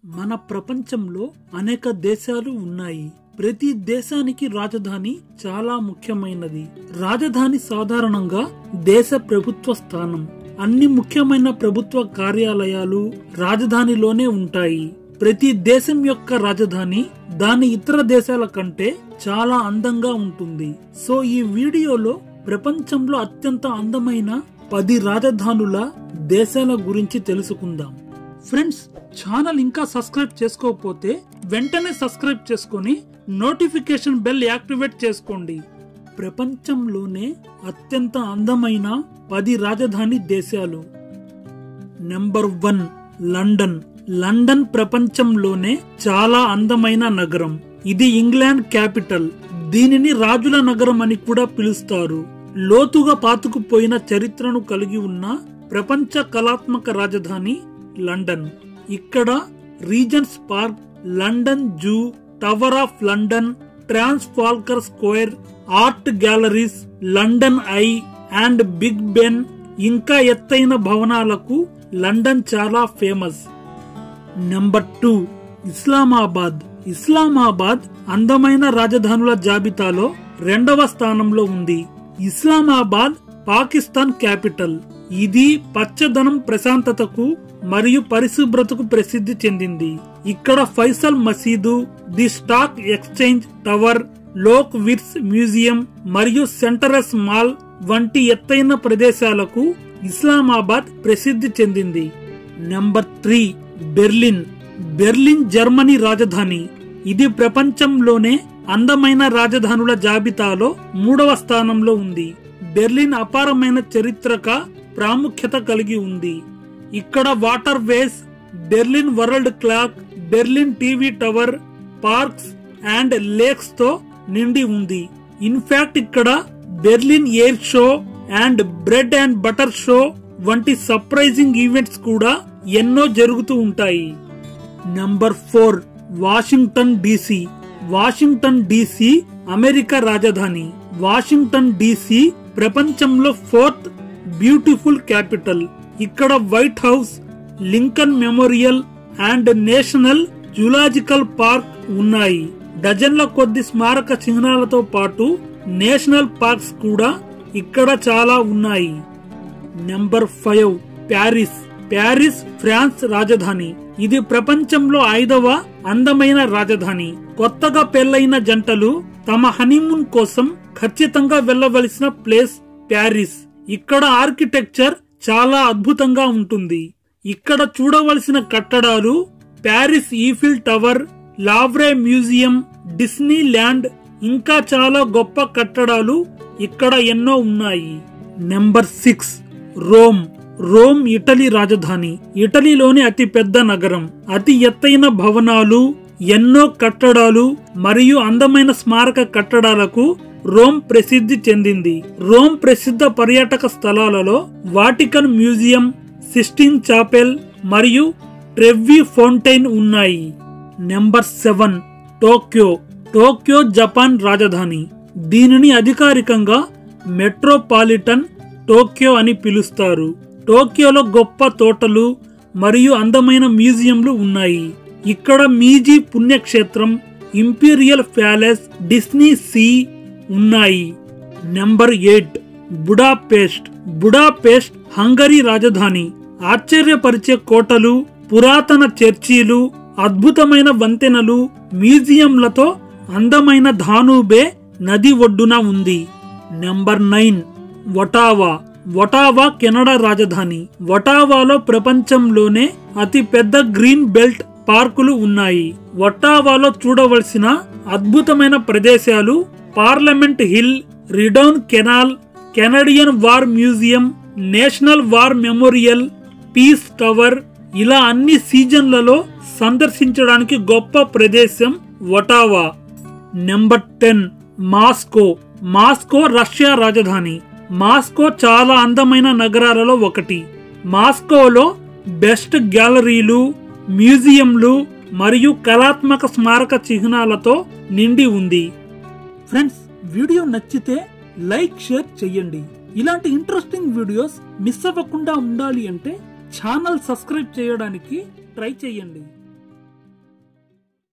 మన ప్రపంచంలో అనేక దేశాలు ఉన్నాయి ప్రతి దేశానికి రాజధాని చాలా ముఖ్యమైనది రాజధాని సాధారణంగా దేశ ప్రభుత్వ స్థానం అన్ని ముఖ్యమైన ప్రభుత్వ కార్యాలయాలు రాజధానిలోనే ఉంటాయి ప్రతి దేశం యొక్క రాజధాని దాని ఇతర దేశాల కంటే చాలా అందంగా ఉంటుంది సో ఈ వీడియోలో ప్రపంచంలో అత్యంత అందమైన పది రాజధానుల దేశాల గురించి తెలుసుకుందాం ఫ్రెండ్స్ ఛానల్ ఇంకా సబ్స్క్రైబ్ చేసుకోకపోతే వెంటనే సబ్స్క్రైబ్ చేసుకొని నోటిఫికేషన్ బెల్ యాక్టివేట్ చేసుకోండి ప్రపంచంలోనే అత్యంత అందమైన పది రాజధాని దేశాలు నెంబర్ వన్ లండన్ లండన్ ప్రపంచంలోనే చాలా అందమైన నగరం ఇది ఇంగ్లాండ్ క్యాపిటల్ దీనిని రాజుల నగరం అని కూడా పిలుస్తారు లోతుగా పాతుకుపోయిన చరిత్రను కలిగి ఉన్న ప్రపంచ కళాత్మక రాజధాని లండన్ ఇక్కడ Regent's Park London zoo Tower of London Trafalgar Square art galleries London Eye and Big Ben ఇంకా ఎత్తైన భవనాలకు లండన్ చాలా famous number two Islamabad Islamabad అందమైన రాజధానుల జాబితాలో రెండవ స్థానంలో ఉంది ఇస్లామాబాద్ పాకిస్తాన్ క్యాపిటల్ ఇది పచ్చదనం ప్రశాంతతకు మరియు పరిశుభ్రతకు ప్రసిద్ధి చెందింది ఇక్కడ ఫైసల్ మసీదు the stock exchange tower Lok Virsa museum మరియు సెంటరస్ మాల్ వంటి ఎత్తైన ప్రదేశాలకు ఇస్లామాబాద్ ప్రసిద్ధి చెందింది number three Berlin Berlin Germany రాజధాని ఇది ప్రపంచంలోనే అందమైన రాజధానుల జాబితాలో మూడవ స్థానంలో ఉంది బెర్లిన్ అపారమైన చరిత్రక ప్రాముఖ్యత కలిగి ఉంది ఇక్కడ water ways Berlin world clock Berlin TV tower parks and lakes తో నిండి ఉంది ఇన్ఫాక్ట్ ఇక్కడ Berlin air show and bread and butter show వంటి సర్ప్రైజింగ్ ఈవెంట్స్ కూడా ఎన్నో జరుగుతూ ఉంటాయి number four Washington DC Washington DC America రాజధాని వాషింగ్టన్ డీసీ ప్రపంచంలో ఫోర్త్ బ్యూటిఫుల్ క్యాపిటల్ ఇక్కడ White House Lincoln Memorial and National Zoological Park ఉన్నాయి డజన్ల కొద్ది స్మారక చిహ్నాలతో పాటు నేషనల్ పార్క్స్ కూడా ఇక్కడ చాలా ఉన్నాయి number five Paris Paris France రాజధాని ఇది ప్రపంచంలో ఐదవ అందమైన రాజధాని కొత్తగా పెళ్లైన జంటలు తమ హనీమూన్ కోసం ఖచ్చితంగా వెళ్ళవలసిన ప్లేస్ ప్యారిస్ ఇక్కడ ఆర్కిటెక్చర్ చాలా అద్భుతంగా ఉంటుంది ఇక్కడ చూడవలసిన కట్టడాలు Paris Eiffel Tower Louvre museum Disneyland ఇంకా చాలా గొప్ప కట్టడాలు ఇక్కడ ఎన్నో ఉన్నాయి number six Rome Rome Italy రాజధాని ఇటలీలోని అతి పెద్ద నగరం అతి ఎత్తైన భవనాలు ఎన్నో కట్టడాలు మరియు అందమైన స్మారక కట్టడాలకు రోమ్ ప్రసిద్ధి చెందింది రోమ్ ప్రసిద్ధ పర్యాటక స్థలాలలో వాటికన్ మ్యూజియం సిస్టిన్ చాపెల్ మరియు ట్రెవ్వి ఫౌంటైన్ ఉన్నాయి number seven Tokyo Tokyo Japan రాజధాని దీనిని అధికారికంగా మెట్రోపాలిటన్ టోక్యో అని పిలుస్తారు టోక్యోలో గొప్ప తోటలు మరియు అందమైన మ్యూజియంలు ఉన్నాయి ఇక్కడ మీజీ పుణ్యక్షేత్రం ఇంపీరియల్ ప్యాలెస్ డిస్నీ సీ ఉన్నాయి number eight Budapest Budapest Hungary రాజధాని ఆశ్చర్యపరిచే కోటలు పురాతన చర్చీలు అద్భుతమైన వంతెనలు మ్యూజియంలతో అందమైన ధానూబే నది ఒడ్డున ఉంది number nine Ottawa Ottawa Canada రాజధాని వటావాలో ప్రపంచంలోనే అతి పెద్ద గ్రీన్ బెల్ట్ పార్కులు ఉన్నాయి వటావాలో చూడవలసిన అద్భుతమైన ప్రదేశాలు Parliament Hill Rideau Canal Canadian War Museum National War Memorial Peace Tower ఇలా అన్ని సీజన్లలో సందర్శించడానికి గొప్ప ప్రదేశం Ottawa number ten Moscow Moscow Russia రాజధాని మాస్కో చాలా అందమైన నగరాలలో ఒకటి మాస్కోలో బెస్ట్ గ్యాలరీలు మ్యూజియంలు మరియు కళాత్మక స్మారక చిహ్నాలతో నిండి ఉంది ఫ్రెండ్స్ వీడియో నచ్చితే లైక్ షేర్ చెయ్యండి ఇలాంటి ఇంట్రెస్టింగ్ వీడియోస్ మిస్ అవ్వకుండా ఉండాలి అంటే ఛానల్ సబ్స్క్రైబ్ చేయడానికి ట్రై చేయండి